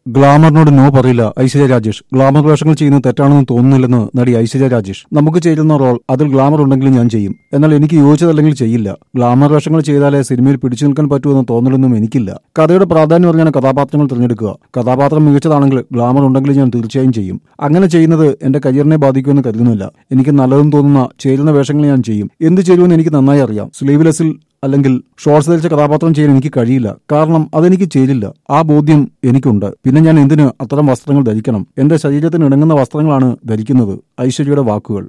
ഗ്ലാമറിനോട് no പറയില്ല Aishwarya Rajesh glamour വേഷങ്ങൾ ചെയ്യുന്നത് തെറ്റാണെന്ന് തോന്നുന്നില്ലെന്ന് നടി ഐശ്വര്യ രാജേഷ് നമുക്ക് ചേരുന്ന റോൾ അതിൽ ഗ്ലാമർ ഉണ്ടെങ്കിലും ഞാൻ ചെയ്യും എന്നാൽ എനിക്ക് യോജിച്ചതല്ലെങ്കിൽ ചെയ്യില്ല ഗ്ലാമർ വേഷങ്ങൾ ചെയ്താലേ സിനിമയിൽ പിടിച്ചു നിൽക്കാൻ പറ്റുമെന്ന് തോന്നലൊന്നും എനിക്കില്ല കഥയുടെ പ്രാധാന്യം പറഞ്ഞാണ് കഥാപാത്രങ്ങൾ തിരഞ്ഞെടുക്കുക കഥാപാത്രം മികച്ചതാണെങ്കിൽ ഗ്ലാമർ ഉണ്ടെങ്കിൽ ഞാൻ തീർച്ചയായും ചെയ്യും അങ്ങനെ ചെയ്യുന്നത് എന്റെ കരിയറിനെ ബാധിക്കുമെന്ന് കരുതുന്നില്ല എനിക്ക് നല്ലതെന്ന് തോന്നുന്ന ചേരുന്ന വേഷങ്ങൾ ഞാൻ ചെയ്യും എന്ത് ചെയ്യുമെന്ന് എനിക്ക് നന്നായി അറിയാം സ്ലീവ്ലെസ്സിൽ അല്ലെങ്കിൽ ഷോർട്സ് ധരിച്ച കഥാപാത്രം ചെയ്യാൻ എനിക്ക് കഴിയില്ല കാരണം അതെനിക്ക് ചേരില്ല ആ ബോധ്യം എനിക്കുണ്ട് പിന്നെ ഞാൻ എന്തിന് അത്തരം വസ്ത്രങ്ങൾ ധരിക്കണം എന്റെ ശരീരത്തിന് ഇണങ്ങുന്ന വസ്ത്രങ്ങളാണ് ധരിക്കുന്നത് ഐശ്വര്യയുടെ വാക്കുകൾ